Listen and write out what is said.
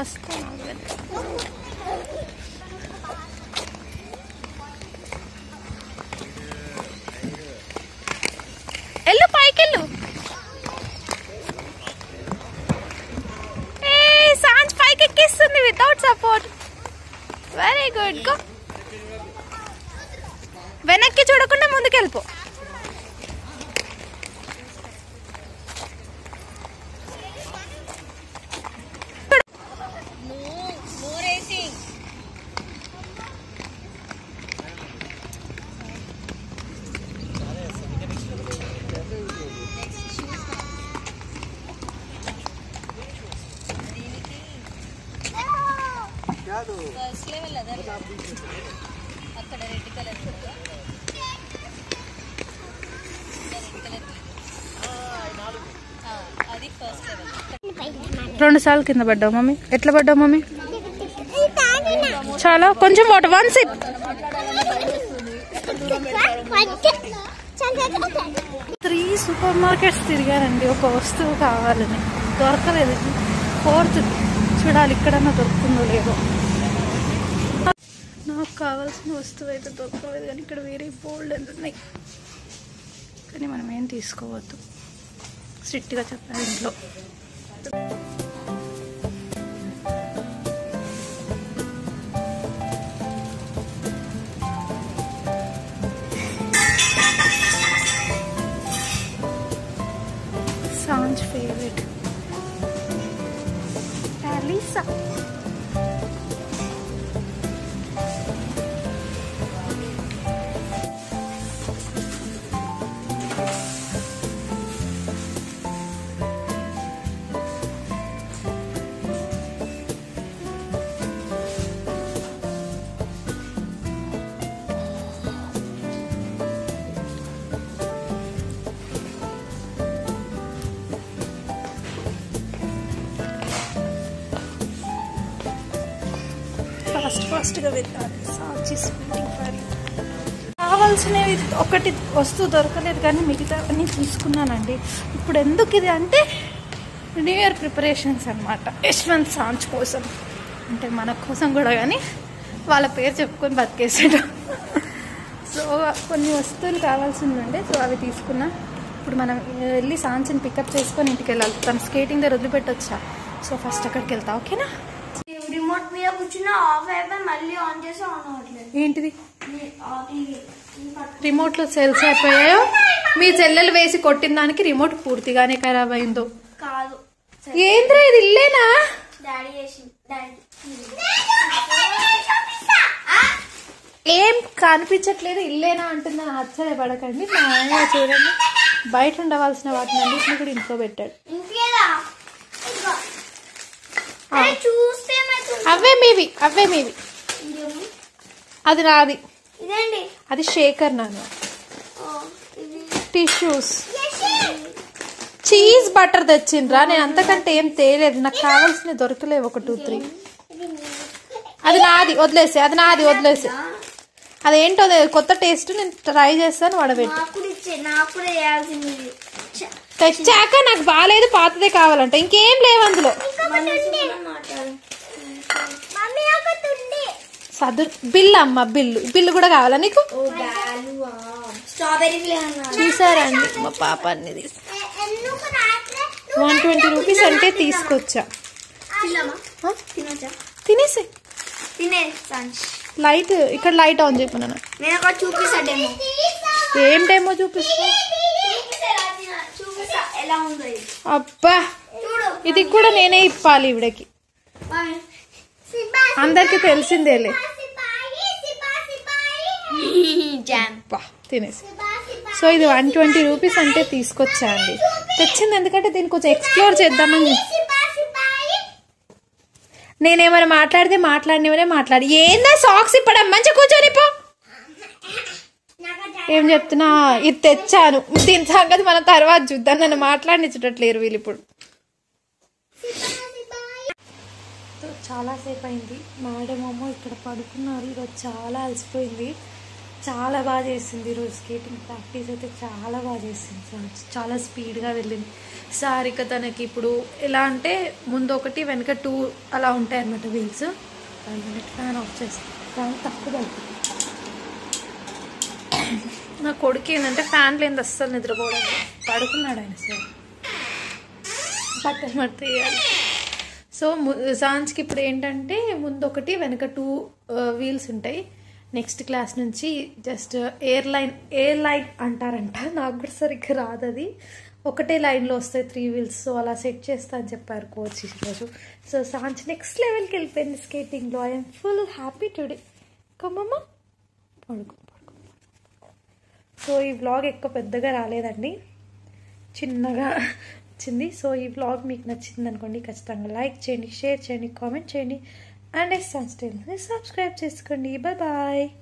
వస్తాను వెళ్ళు పైకి వెళ్ళు ఏ సాంజ్ పైకి ఎక్కిస్తుంది without support very good go వెనక్కి చూడకుండా ముందుకు వెళ్ళిపో ఫస్ట్ లెవెల్ అదే అక్కడ రెడ్ కలర్ రెడ్ కలర్ అది ఫస్ట్ లెవెల్ రెండు సార్లు కింద పడ్డావు మమ్మీ ఎట్లా పడ్డావు మమ్మీ చాలా కొంచెం water one sip three supermarkets తిరిగానండి ఒక వస్తువు కావాలని దొరకలేదు ఫోర్త్ చూడాలి ఇక్కడన్నా దొరుకుతుందో లేదో నాకు కావాల్సిన వస్తువు అయితే దొరకలేదు కానీ ఇక్కడ వేరే బోల్డ్ ఉన్నాయి కానీ మనం ఏం తీసుకోవద్దు స్ట్రిక్ట్గా చెప్పాలి ఇంట్లో Sanj's favorite. Alisa. ఫాస్ట్ ఫాస్ట్గా వెళ్ళాలి సాచి స్వీటింగ్ ఫైల్ కావాల్సినవి ఒకటి వస్తువు దొరకలేదు కానీ మిగతా అన్నీ తీసుకున్నానండి ఇప్పుడు ఎందుకు ఇది అంటే న్యూ ఇయర్ ప్రిపరేషన్స్ అనమాట యశ్వంత్ సాంచ్ కోసం అంటే మన కోసం కూడా కానీ వాళ్ళ పేరు చెప్పుకొని బతికేసాడు సో కొన్ని వస్తువులు కావాల్సి ఉండే సో అవి తీసుకున్నా ఇప్పుడు మనం వెళ్ళి సాంచ్ని పికప్ చేసుకొని ఇంటికి వెళ్ళాలి తను స్కేటింగ్ దగ్గర వదిలిపెట్టొచ్చా సో ఫస్ట్ అక్కడికి వెళ్తా ఓకేనా రిమోట్ మీద కూర్చున్న ఆఫ్ అయిపోయి మళ్ళీ ఆన్ చేసి ఆన్ అవ్వట్లేదు ఏంటిది ఈ- ఆ- ఈ- ఈ పట్టు- రిమోట్ లో సెల్స్ అయిపోయాయో మీ చెల్లెలు వేసి కొట్టిన దానికి రిమోట్ పూర్తిగానే ఖరాబ్ అయిందో కాదు ఏంద్రా ఇది ఇల్లేనా డాడీ చేసింది డాడీ ఏం కనిపించట్లేదు ఇల్లేనా అంటుందని ఆశ్చర్యపడకండి మా ఆయన చూడండి బయట ఉండవలసిన వాటిని అన్నింటిని కూడా ఇంట్లో పెట్టాడు ఇంకేదా ఇదిగో. ఆ. అరే చూస్తే ఏమవుతుంది? అవే మీవి అవే మీవి ఇదేమో. అది నాది ఇదేంటి అది శేఖర్ నాన్న ఓ, ఇది టిష్యూస్ చీజ్ బటర్ తెచ్చిండ్రా నేను అంతకంటే ఏం తేలేదు నాకు కావాల్సిన దొరకలేవు ఒక టూ త్రీ అది నాది వదిలేసి అది నాది వదిలేసి అదేంటో తె- కొత్త టేస్ట్ నేను ట్రై చేస్తాను వడబెట్టి నాకు కూడా ఇచ్చే నాకు కూడా వేయాల్సింది ఇది. ఛ, తెచ్చాక నాకు బాగాలేదు పాతదే కావాలంట ఇంకేం లేవు అందులో మనసు కూడా మాట్లాడు. మమ్మీ ఒకటి ఉంది సదురు బిల్ అమ్మ బిల్లు బిల్లు కూడా కావాలా నీకు ఓ బాలువా స్ట్రాబెర్రీ ఫ్లేవర్ చూసారా అండి మా పాప అన్ని తీసు ఎందుకు రాత్రే వన్ ట్వంటీ రూపీస్ అంటే తీసుకొచ్చా తిన్నామా ఆ? తినొచ్చా తినేసి తినే సంచ్ లైట్ ఇక్కడ లైట్ ఆన్ చెప్పినాను నేను ఒక చూపిస్తా డెమో ఏం టైమో చూపిస్తా చూపిస్తా ఎలా ఉందో ఇది అబ్బా చూడు ఇది కూడా నేనే ఇప్పాలి ఇవిడకి మమ్మీ. అందరికి తెలిసిందేలే జామ్ అబ్బా తినేసి సో ఇది వన్ ట్వంటీ రూపీస్ అంటే తీసుకొచ్చా అండి తెచ్చింది ఎందుకంటే దీన్ని కొంచెం ఎక్స్ప్లోర్ చేద్దామని నేనేమైనా మాట్లాడితే మాట్లాడినవనే మాట్లాడి ఏందా సాక్స్ ఇప్పడం మంచిగా కూర్చొని పో ఏం చెప్తున్నా ఇది తెచ్చాను దీని సంగతి మన తర్వాత చూద్దాం నన్ను మాట్లాడించట్లేరు వీళ్ళు ఇప్పుడు చాలాసేపు అయింది మేడం ఏమో ఇక్కడ పడుకున్నారు ఈరోజు చాలా అలసిపోయింది చాలా బాగా చేసింది ఈరోజు స్కేటింగ్ ప్రాక్టీస్ అయితే చాలా బాగా చేసింది సాంచి చాలా స్పీడ్గా వెళ్ళింది సారిక తనకి ఇప్పుడు ఎలా అంటే ముందు ఒకటి వెనక టూ అలా ఉంటాయి అన్నమాట వీల్స్ ఫ్యాన్ ఆఫ్ చేస్తాను ఫ్యాన్ తక్కువ వెళ్తుంది నా కొడుకు ఏంటంటే ఫ్యాన్ లేని అస్సలు నిద్రపోవడం లేదు. పడుకున్నాడు ఆయన సార్ బట్టలు మట్టి తీయాలి సో సాంజ్కి ఇప్పుడు ఏంటంటే ముందు ఒకటి వెనక టూ వీల్స్ ఉంటాయి నెక్స్ట్ క్లాస్ నుంచి just air line air line అంటారంట నాకు కూడా సరిగ్గా రాదు అది ఒకటే లైన్లో వస్తాయి త్రీ వీల్స్ సో అలా సెట్ చేస్తా అని చెప్పారు కోచ్ ఈరోజు సో సాంజ్ నెక్స్ట్ లెవెల్కి వెళ్ళిపోయింది స్కేటింగ్లో ఐఎమ్ ఫుల్ హ్యాపీ టుడే కమ్మమ్మ పడుకో పడుకో సో ఈ వ్లాగ్ ఎక్కువ పెద్దగా రాలేదండి చిన్నగా వచ్చింది సో ఈ వ్లాగ్ మీకు నచ్చింది అనుకోండి ఖచ్చితంగా లైక్ చేయండి షేర్ చేయండి కామెంట్ చేయండి అండ్ ఎస్ సబ్స్క్రైబ్ చేసుకోండి బాయ్ బాయ్